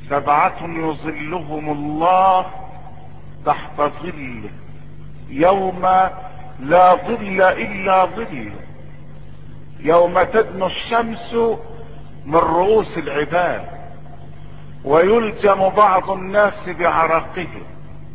سبعة يظلهم الله تحت ظله يوم لا ظل الا ظله يوم تدنو الشمس من رؤوس العباد ويلجم بعض الناس بعرقهم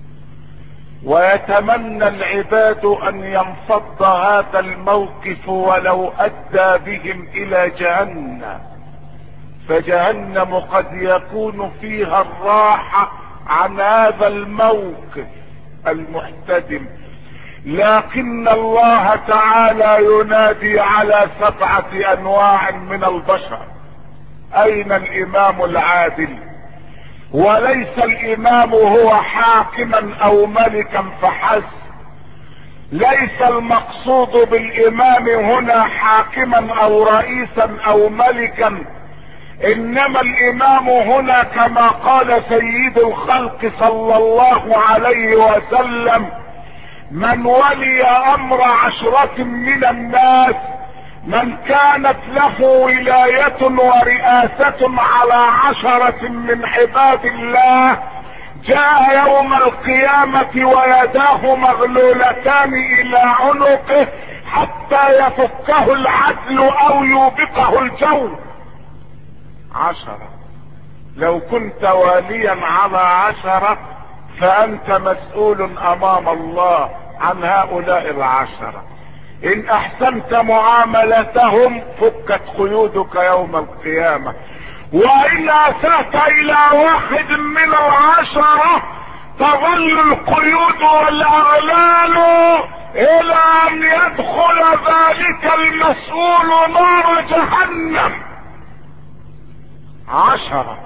ويتمنى العباد ان ينفض هذا الموقف ولو ادى بهم الى جهنم فجهنم قد يكون فيها الراحة عن هذا الموقف المحتدم لكن الله تعالى ينادي على سبعة انواع من البشر اين الامام العادل وليس الامام هو حاكما او ملكا فحسب ليس المقصود بالامام هنا حاكما او رئيسا او ملكا انما الامام هنا كما قال سيد الخلق صلى الله عليه وسلم من ولي امر عشرة من الناس من كانت له ولاية ورئاسة على عشرة من عباد الله جاء يوم القيامة ويداه مغلولتان الى عنقه حتى يفكه العدل او يوبقه الجو عشرة لو كنت واليا على عشرة فانت مسؤول امام الله عن هؤلاء العشرة ان احسنت معاملتهم فكت قيودك يوم القيامة وان اسأت الى واحد من العشرة تظل القيود والاغلال الى ان يدخل ذلك المسؤول نار جهنم عشرة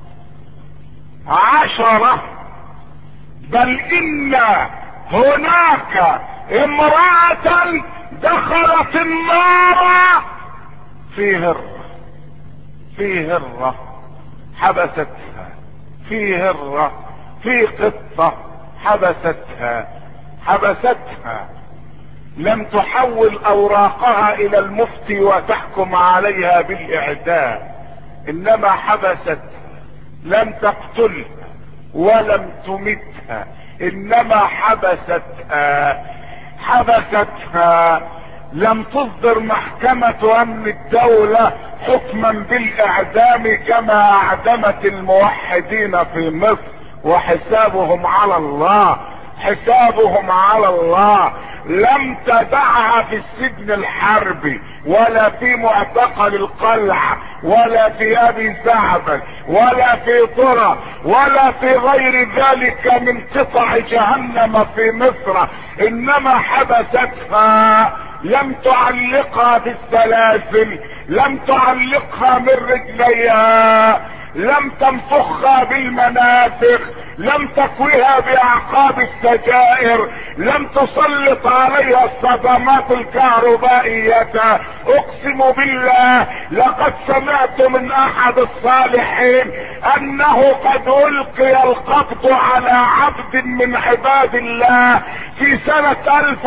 عشرة بل ان هناك امرأة دخلت النار في هرة في هرة حبستها في هرة في قطة حبستها حبستها لم تحول اوراقها الى المفتي وتحكم عليها بالاعدام انما حبستها لم تقتلها ولم تمتها انما حبستها حبستها لم تصدر محكمة امن الدولة حكما بالاعدام كما اعدمت الموحدين في مصر وحسابهم على الله حسابهم على الله لم تدعها في السجن الحربي ولا في معتقل القلعة ولا في ابي زعبل ولا في طرى ولا في غير ذلك من قطع جهنم في مصر انما حبستها لم تعلقها بالسلاسل لم تعلقها من رجليها لم تنفخها بالمنافخ لم تكويها باعقاب السجائر لم تسلط عليها الصدمات الكهربائية اقسم بالله لقد سمعت من احد الصالحين انه قد القي القبض على عبد من عباد الله في سنة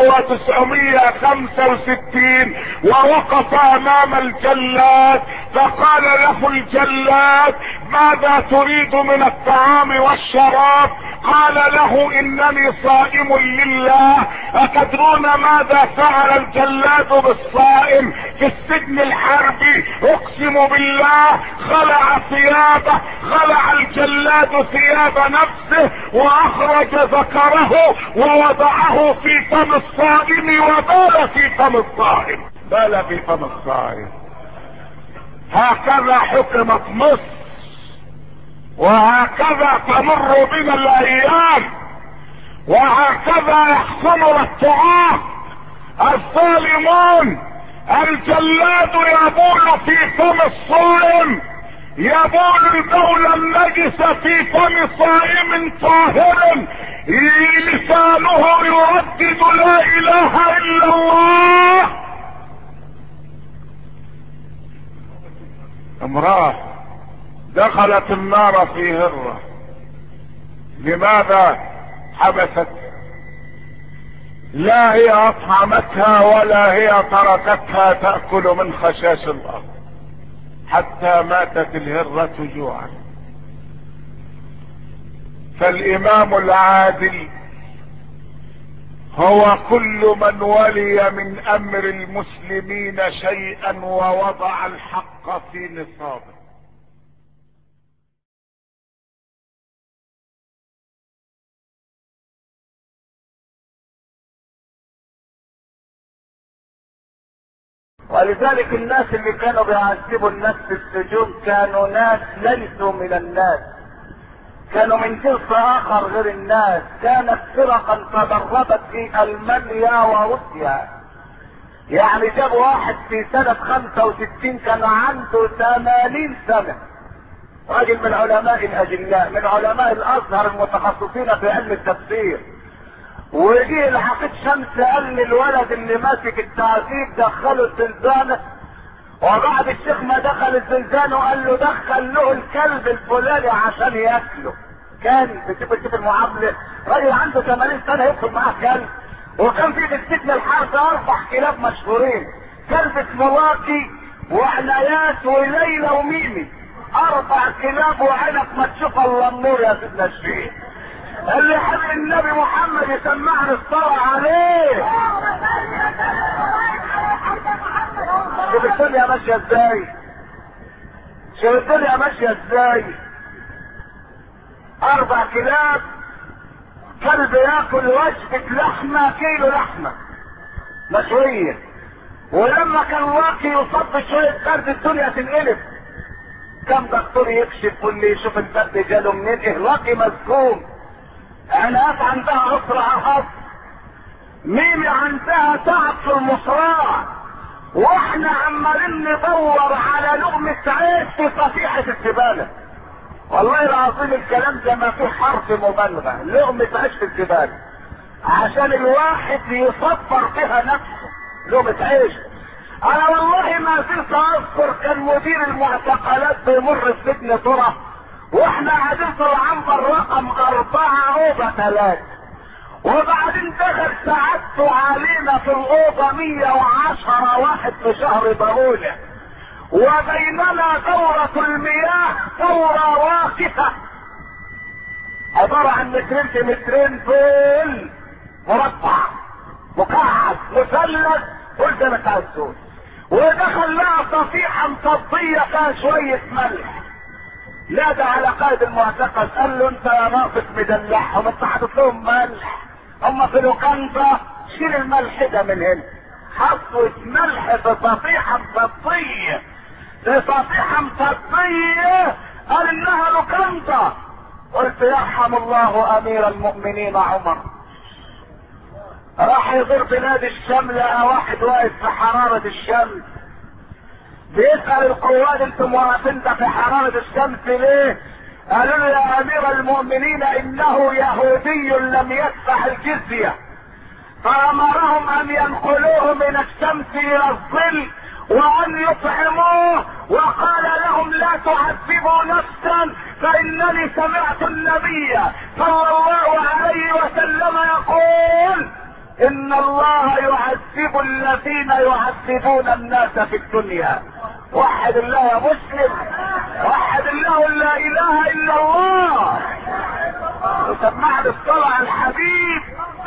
1965 ووقف امام الجلاد فقال له الجلاد ماذا تريد من الطعام والشراب قال له انني صائم لله اتدرون ماذا فعل الجلاد بالصائم في السجن الحربي اقسم بالله خلع ثيابه خلع الجلاد ثياب نفسه واخرج ذكره ووضعه في فم الصائم وبال في فم الصائم بال في فم الصائم هكذا حكمت مصر وهكذا تمر بنا الايام وهكذا يحكمنا الطعام الظالمون الجلاد يبول في فم الصائم يبول البول النجس في فم صائم طاهر لسانه يردد لا اله الا الله امراه دخلت النار في هرة لماذا حبست لا هي اطعمتها ولا هي تركتها تأكل من خشاش الارض حتى ماتت الهرة جوعا فالامام العادل هو كل من ولي من امر المسلمين شيئا ووضع الحق في نصابه ولذلك الناس اللي كانوا بيعذبوا الناس في السجون كانوا ناس ليسوا من الناس كانوا من جنس اخر غير الناس كانت فرقا تدربت في المانيا وروسيا يعني جاب واحد في سنة 65 كان عنده 80 سنة راجل من علماء الاجلاء من علماء الازهر المتخصصين في علم التفسير وجه الحقيق شمس قال للولد اللي ماسك التعذيب دخله الزنزانة وبعد الشيخ ما دخل الزنزانة وقال له دخل له الكلب الفلاني عشان ياكله كان بتشوف تشوف المعاملة راجل عنده 80 سنة يدخل معاه كلب وكان في السجن الحرب اربع كلاب مشهورين كلب اسمه واقي وعنايات وليلى وميمي اربع كلاب وعينك ما تشوف الا النور يا سيدنا الشيخ اللي يحب النبي محمد يسمعنا الصلاة عليه شوف الدنيا ماشية ازاي شوف الدنيا ماشية ازاي اربع كلاب كلب ياكل وجبة لحمة كيلو لحمة مشوية ولما كان واقي يصاب بشوية برد الدنيا تنقلب كم دكتور يكشف واللي يشوف البرد جاله منين اهلاقي مسكون عنايات عندها عسر عهد ميمي عندها تعب في المصراع واحنا عمالين ندور على لقمة عيش في صفيحة الزبالة والله العظيم الكلام ده ما فيه حرف مبالغة لقمة عيش في الزبالة عشان الواحد يصبر بها نفسه لقمة عيش انا والله ما زلت اذكر كان مدير المعتقلات بيمر السجن ترى واحنا قاعدين في العنبر رقم اربعة اوضة ثلاثة وبعدين دخل سعادته علينا في الاوضة مية وعشرة واحد في شهر بقولة وبيننا دورة المياه دورة واقفة عبارة عن مترين في مترين طول مربع مكعب مثلث قلت انا بتاع السود ودخل لها صفيحة مصدية فيها شوية ملح نادى على قائد المعتقل قال له انت يا ناقص مدلعهم انت حاطط لهم ملح هم في لوكاندا شيل الملح ده من هنا حطوا ملح في صفيحة مصدية في صفيحة مصدية قال انها لوكاندا قلت يرحم الله امير المؤمنين عمر راح يزور بلاد الشام لقى واحد واقف في حرارة الشمس بيسأل القواد انتم واقفين ده في حرارة الشمس ليه؟ قالوا له يا امير المؤمنين انه يهودي لم يدفع الجزية فامرهم ان ينقلوه من الشمس الى الظل وان يطعموه وقال لهم لا تعذبوا نفسا فانني سمعت النبي صلى الله عليه وسلم يقول ان الله يعذب الذين يعذبون الناس في الدنيا وحد الله يا مسلم وحد الله لا اله الا الله وسمعنا الصلاة على الحبيب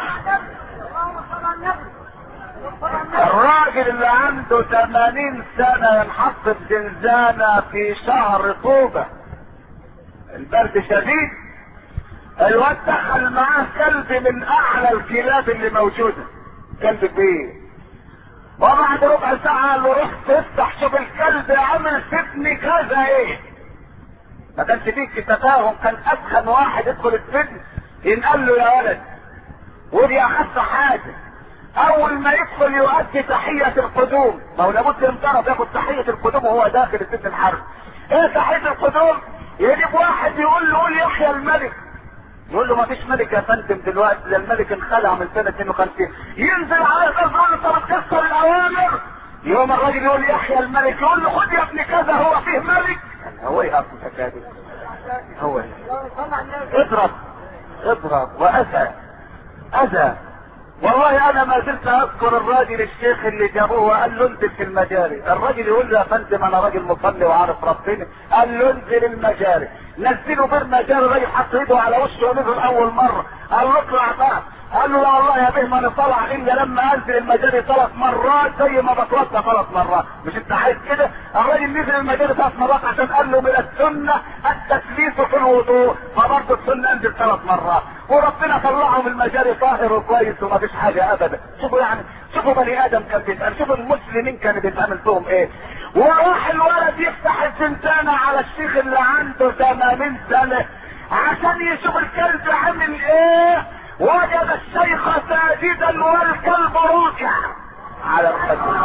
الراجل اللي عنده 80 سنة ينحط في زنزانة في شهر طوبة البرد شديد الواد دخل معاه كلب من اعلى الكلاب اللي موجودة كلب كبير وبعد ربع ساعة قال له روح تفتح شوف الكلب عامل فتني كذا ايه ما كانش فيه تفاهم كان ادخن واحد يدخل السجن ينقال له يا ولد ودي اخف حاجة اول ما يدخل يؤدي تحية القدوم ما هو لابد يمترض ياخد تحية القدوم وهو داخل السجن الحرب ايه تحية القدوم يجيب واحد يقول له قول يحيى الملك يقول له ما فيش ملك يا فندم دلوقتي ده الملك انخلع من سنة 52 ينزل على الارض يقول له طب تكسر الاوامر يوم الراجل يقول يحيى الملك يقول له خد يا ابني كذا هو فيه ملك هو ايه اصل الحكايه هو ايه اضرب اضرب واذى اذى والله انا ما زلت اذكر الراجل الشيخ اللي جابوه وقال له انزل في المجاري الراجل يقول له يا فندم انا راجل مصلي وعارف ربنا قال له انزل المجاري نزله بالمجاري الراجل حط ايده على وشه ونزل اول مره قال له اطلع بقى قال له لا والله يا به ما انا طلع الا لما انزل المجاري ثلاث مرات زي ما بتوضى ثلاث مرات مش انت عايز كده الراجل نزل المجاري ثلاث مرات عشان قال له من السنه التثليث في الوضوء فبرضه السنه انزل ثلاث مرات وربنا طلعه من المجاري طاهر وكويس وما فيش حاجه ابدا شوفوا يعني شوفوا بني ادم كان بيتعمل شوفوا المسلمين كان بيتعمل فيهم ايه وراح الولد يفتح الزنزانه على الشيخ اللي عنده 80 سنه عشان يشوف الكلب عامل ايه وجد الشيخ ساجدا والكلب راكع على الخدمة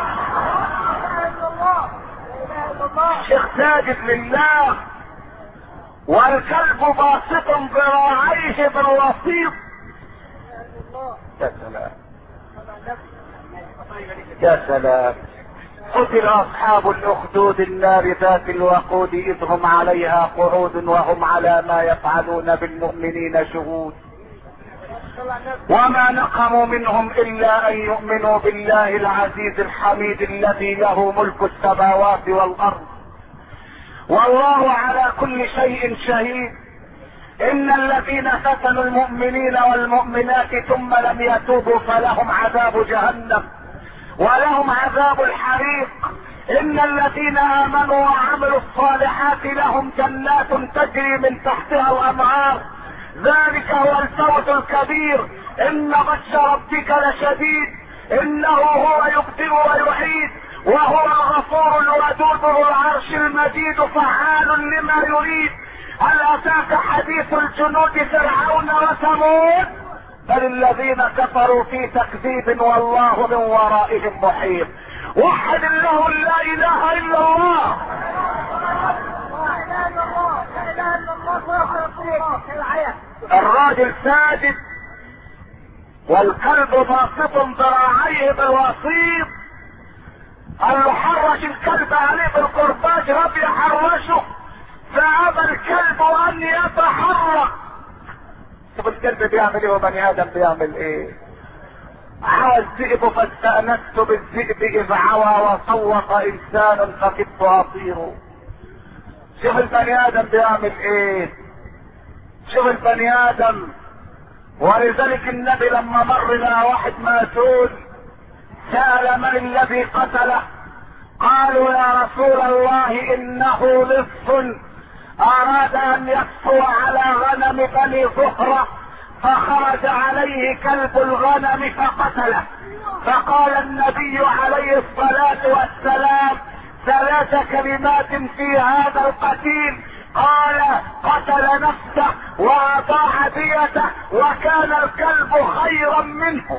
الشيخ ساجد لله والكلب باسط ذراعيه بالوسيط يا سلام يا سلام قتل اصحاب الاخدود النار ذات الوقود اذ هم عليها قعود وهم على ما يفعلون بالمؤمنين شهود وما نقموا منهم الا ان يؤمنوا بالله العزيز الحميد الذي له ملك السماوات والارض والله على كل شيء شهيد ان الذين فتنوا المؤمنين والمؤمنات ثم لم يتوبوا فلهم عذاب جهنم ولهم عذاب الحريق ان الذين امنوا وعملوا الصالحات لهم جنات تجري من تحتها الانهار ذلك هو الفوز الكبير ان بطش ربك لشديد انه هو يبدئ ويعيد وهو الغفور الودود ذو العرش المجيد فعال لما يريد هل اتاك حديث الجنود فرعون وثمود بل الذين كفروا في تكذيب والله من ورائهم محيط وحد الله لا اله الا الله الراجل ساجد والكلب باسط ذراعيه بالوسيط قال له حرش الكلب عليه بالقرباج رب يحرشه فابى الكلب ان يتحرك شوف الكلب بيعمل ايه وبني ادم بيعمل ايه عوى الذئب فاستأنست بالذئب إذ عوى وصوت إنسان فكدت أطيره شوف البني آدم بيعمل إيه شوف البني آدم ولذلك النبي لما مر مع واحد ماسول سأل من الذي قتله قالوا يا رسول الله إنه لص أراد أن يصفو على غنم بني زهرة فخرج عليه كلب الغنم فقتله فقال النبي عليه الصلاة والسلام ثلاث كلمات في هذا القتيل قال قتل نفسه واطاع ديته وكان الكلب خيرا منه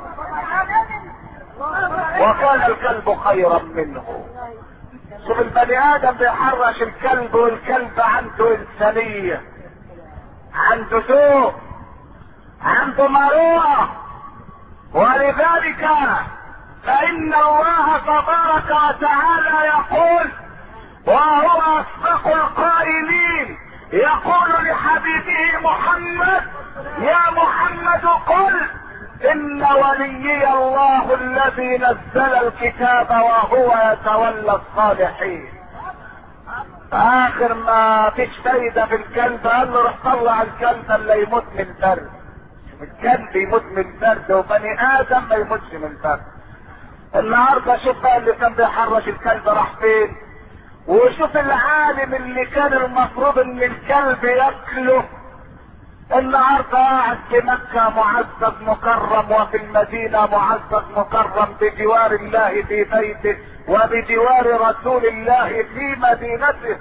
وكان الكلب خيرا منه شوف البني ادم بيحرش الكلب والكلب عنده انسانيه عنده ذوق عنده مروءه ولذلك فان الله تبارك وتعالى يقول وهو اصدق القائلين يقول لحبيبه محمد يا محمد قل ان وليي الله الذي نزل الكتاب وهو يتولى الصالحين اخر ما فيش فايدة في الكلب قال له روح طلع الكلب اللي يموت من البرد الكلب يموت من البرد وبني ادم ما يموتش من البرد النهارده شوف بقى اللي كان بيحرش الكلب راح فين وشوف العالم اللي كان المفروض ان الكلب ياكله النهارده قاعد في مكة معزز مكرم وفي المدينة معزز مكرم بجوار الله في بيته وبجوار رسول الله في مدينته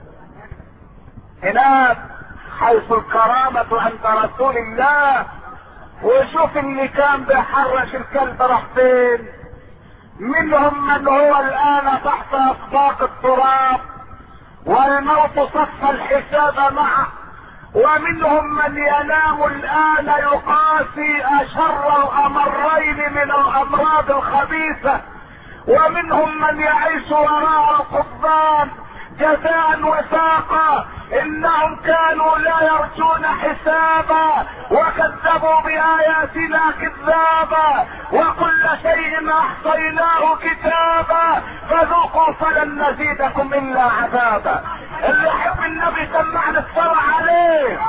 هناك حيث الكرامة عند رسول الله وشوف اللي كان بيحرش الكلب راح فين منهم من هو الان تحت اطباق التراب والموت صف الحساب معه ومنهم من ينام الان يقاسي اشر الامرين من الامراض الخبيثه ومنهم من يعيش وراء القضبان جزاء وفاقا انهم كانوا لا يرجون حسابا وكذبوا كذبوا بآياتنا كذابا وكل شيء أحصيناه كتابا فذوقوا فلن نزيدكم إلا عذابا اللي يحب النبي سمعنا الصلاة عليه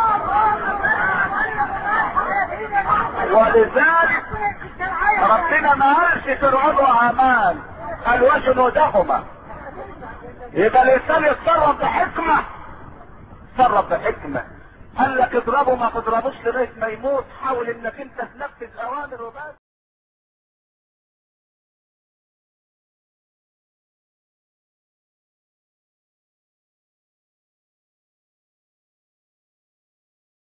ولذلك ربنا ما قالش فرعون وهامان قال وجنودهما يبقى الانسان يتصرف بحكمه تصرف بحكمه قال لك اضربه ما تضربوش لغايه ما يموت حاول انك انت تنفذ اوامر وبس